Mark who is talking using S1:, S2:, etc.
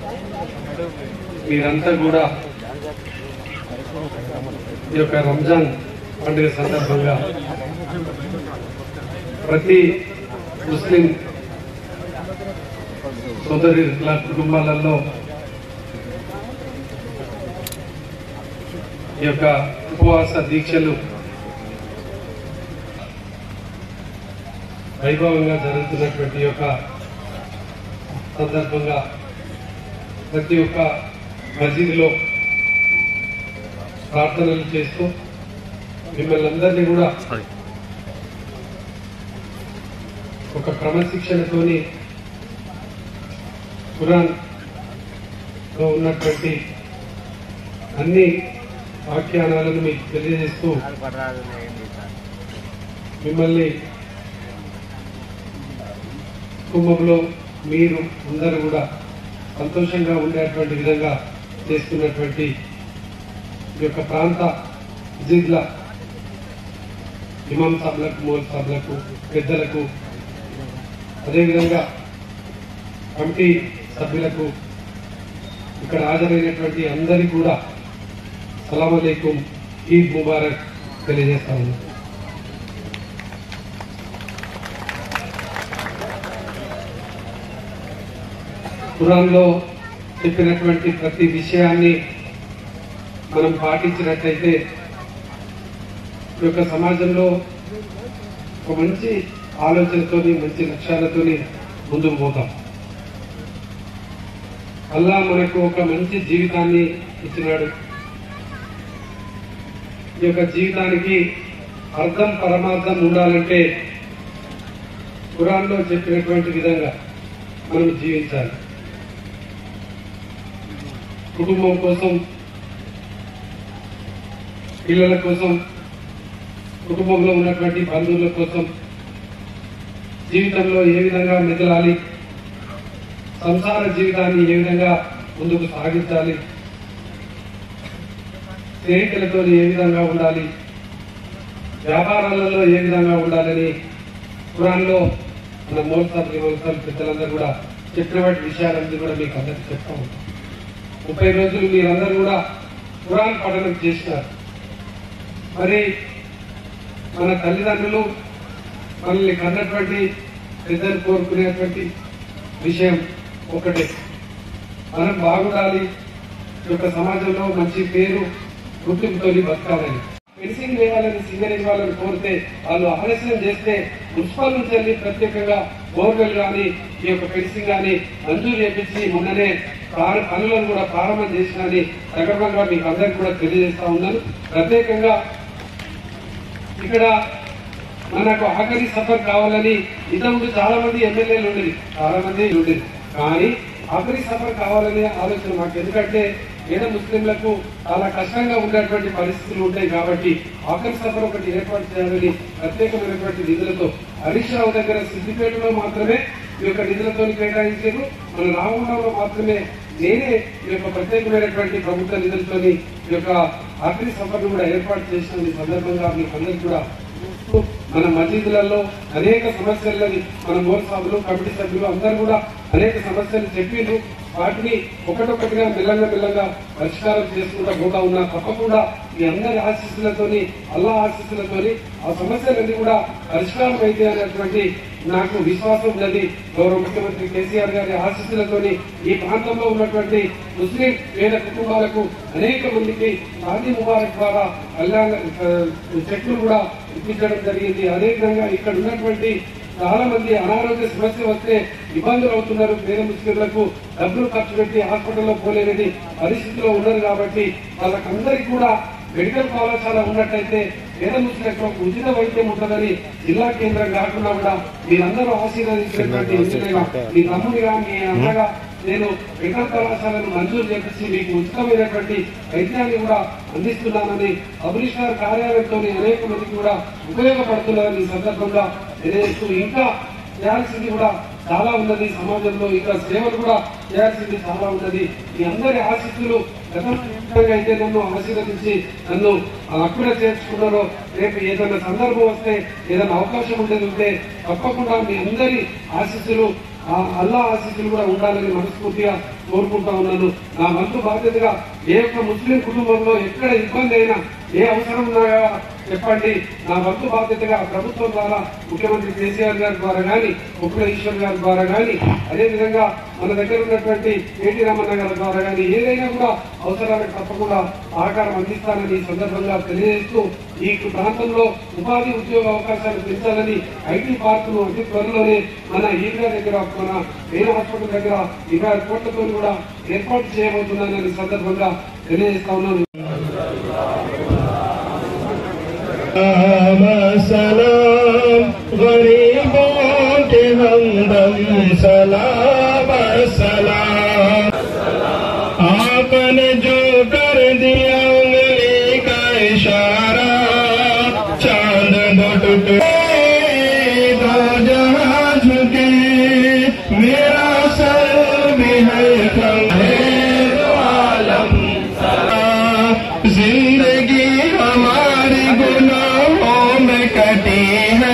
S1: మీరంతా కూడా ఈ యొక్క రంజాన్ పండుగ సందర్భంగా ప్రతి ముస్లిం సోదరుల కుటుంబాలలో ఈ యొక్క ఉపవాస దీక్షలు వైభవంగా జరుగుతున్నటువంటి యొక్క సందర్భంగా ప్రతి ఒక్క మసీదులో ప్రార్థనలు చేస్తూ మిమ్మల్ని అందరినీ కూడా ఒక క్రమశిక్షణతోని ఖురాన్ లో ఉన్నటువంటి అన్ని వాక్యానాలను మీకు తెలియజేస్తూ మిమ్మల్ని కుటుంబంలో మీరు అందరూ కూడా సంతోషంగా ఉండేటువంటి విధంగా చేస్తున్నటువంటి ఈ యొక్క ప్రాంత జిల్ల ఇమాం సభలకు మోల్ సభలకు పెద్దలకు అదేవిధంగా కమిటీ సభ్యులకు ఇక్కడ హాజరైనటువంటి అందరికీ కూడా సలాం అలైకుం ఈద్ ముబారక్ తెలియజేస్తా ఉన్నాను ఖురాన్లో చెప్పినటువంటి ప్రతి విషయాన్ని మనం పాటించినట్లయితే ఈ యొక్క సమాజంలో ఒక మంచి ఆలోచనతోని మంచి లక్ష్యాలతోని ముందుకు పోతాం అల్లా మనకు ఒక మంచి జీవితాన్ని ఇచ్చినాడు ఈ యొక్క జీవితానికి అర్థం పరమార్థం ఉండాలంటే ఖురాన్లో చెప్పినటువంటి విధంగా మనం జీవించాలి కుటుంబం కోసం పిల్లల కోసం కుటుంబంలో ఉన్నటువంటి బంధువుల కోసం జీవితంలో ఏ విధంగా మెదలాలి సంసార జీవితాన్ని ఏ విధంగా ముందుకు సాగించాలి స్నేహితులతో ఏ విధంగా ఉండాలి వ్యాపారాలలో ఏ విధంగా ఉండాలని ఖురాన్లో మన మోల్సాలు మోల్సాలు పెద్దలందరూ కూడా చెప్పిన వాటి విషయాలన్నీ కూడా మీకు అందరికీ చెప్తా ఉంటాం ముప్పై రోజులు మీరందరూ కూడా ఖురాన్ పఠనం చేసినారు మరి మన తల్లిదండ్రులు మనల్ని కన్నటువంటి పెద్దలు కోరుకునేటువంటి విషయం ఒకటే మనం బాగుండాలి ఈ యొక్క సమాజంలో మంచి పేరు గుర్తింపుతో బతకాలని ఫెన్సింగ్ వేయాలని సింగరేజ్ వాళ్ళని కోరితే వాళ్ళు ఆలస్యం చేస్తే మున్సిపల్ నుంచి వెళ్ళి ప్రత్యేకంగా బోర్వెల్ కానీ ఈ యొక్క ఫెన్సింగ్ కానీ మంజూరు చేపించి మొన్ననే ప్రార- పనులను కూడా ప్రారంభం చేసినని సగర్వంగా మీకు అందరికి కూడా తెలియజేస్తా ఉన్నాను ప్రత్యేకంగా ఇక్కడ మనకు ఆఖరి సఫర్ కావాలని ఇంతకుముందు చాలా మంది ఎమ్మెల్యేలు ఉండేది చాలా మంది ఉండేది కానీ ఆఖరి సఫర్ కావాలనే ఆలోచన మాకు ఎందుకంటే పేద ముస్లింలకు చాలా కష్టంగా ఉండేటువంటి పరిస్థితులు ఉంటాయి కాబట్టి ఆఖరి సఫర్ ఒకటి ఏర్పాటు చేయాలని ప్రత్యేకమైనటువంటి నిధులతో హరీష్ రావు దగ్గర సిద్దిపేటలో మాత్రమే ఈ యొక్క నిధులతో కేటాయించారు మన రామగుండంలో మాత్రమే నేనే ఈ యొక్క ప్రత్యేకమైనటువంటి ప్రభుత్వ నిధులతోని ఈ యొక్క ఆఖరి సఫర్ను కూడా ఏర్పాటు చేసిన ఈ సందర్భంగా మీకు అందరికీ కూడా మన మసీదులలో అనేక సమస్యలని మన మోర్ సభ్యులు కమిటీ సభ్యులు అందరూ కూడా అనేక సమస్యలు చెప్పిండ్రు వాటిని ఒకటొకటిగా మెల్లంగా మెల్లంగా పరిష్కారం చేసుకుంటా పోతా ఉన్నా తప్పకుండా మీ అందరి ఆశీస్సులతోని అల్లా ఆశీస్సులతోని ఆ సమస్యలన్నీ కూడా పరిష్కారం అయితే అనేటువంటి నాకు విశ్వాసం ఉన్నది గౌరవ ముఖ్యమంత్రి కేసీఆర్ గారి ఆశీస్సులతోని ఈ ప్రాంతంలో ఉన్నటువంటి ముస్లిం పేద కుటుంబాలకు అనేక మందికి షాదీ ముబారక్ ద్వారా కళ్యాణ ఆ, చెట్లు కూడా ఇప్పించడం జరిగింది అదేవిధంగా ఇక్కడ ఉన్నటువంటి చాలా మంది అనారోగ్య సమస్య వస్తే ఇబ్బందులు అవుతున్నారు పేద ముస్లింలకు డబ్బులు ఖర్చు పెట్టి హాస్పిటల్లో పోలేని పరిస్థితిలో ఉన్నారు కాబట్టి వాళ్ళకందరికీ కూడా మెడికల్ కళాశాల ఉన్నట్టయితే పేద ముస్లింలకు ఒక ఉచిత వైద్యం ఉంటుందని జిల్లా కేంద్రం కాకుండా కూడా మీరందరూ ఆశీర్వదించినటువంటి ఇంజనీర్గా, మీ తమ్ముడిగా మీ అన్నగా నేను మెడికల్ కళాశాలను మంజూరు చేపించి మీకు ఉచితమైనటువంటి వైద్యాన్ని కూడా అందిస్తున్నానని కమిషనర్ కార్యాలయంతో అనేక మందికి కూడా ఉపయోగపడుతున్నారని ఈ సందర్భంగా తెలియజేస్తూ ఇంకా చేయాల్సింది కూడా చాలా ఉన్నది సమాజంలో ఇంకా సేవలు కూడా చేయాల్సింది చాలా ఉన్నది మీ అందరి ఆశీస్సులు గతంలో ఏ విధంగా అయితే నన్ను ఆశీర్వదించి నన్ను అక్కడ చేర్చుకున్నారో రేపు ఏదైనా సందర్భం వస్తే ఏదైనా అవకాశం ఉండేది ఉంటే తప్పకుండా మీ అందరి ఆశీస్సులు ఆ అల్లా ఆశీస్సులు కూడా ఉండాలని మనస్ఫూర్తిగా కోరుకుంటా ఉన్నాను నా వంతు బాధ్యతగా ఏ ఒక్క ముస్లిం కుటుంబంలో ఎక్కడ ఇబ్బంది అయినా ఏ అవసరం ఉన్నాయో చెప్పండి నా వంతు బాధ్యతగా ప్రభుత్వం ద్వారా ముఖ్యమంత్రి కేసీఆర్ గారి ద్వారా కానీ ఉప్పుల ఈశ్వర్ గారి ద్వారా కానీ అదేవిధంగా మన దగ్గర ఉన్నటువంటి కేటీ రామన్న గారి ద్వారా కానీ ఏదైనా కూడా అవసరాలకు తప్పకుండా సహకారం అందిస్తానని ఈ సందర్భంగా తెలియజేస్తూ ఈ ప్రాంతంలో ఉపాధి ఉద్యోగ అవకాశాలు పెంచాలని ఐటీ పార్కులు అతి త్వరలోనే మన ఈద్గా దగ్గర మన మెయిన్ హాస్పిటల్ దగ్గర ఇరవై ఆరు కోట్లతో కూడా ఏర్పాటు చేయబోతున్నానని ఈ సందర్భంగా తెలియజేస్తా ఉన్నాను
S2: सलाम गरीबों के हमदम सलाम सलाम आपने जो कर दिया उंगली का इशारा चांद दो टुकड़े दो जहां झुके मेरा सर भी है कम है दो आलम जिंदगी हमारी गुनाहों में कटी है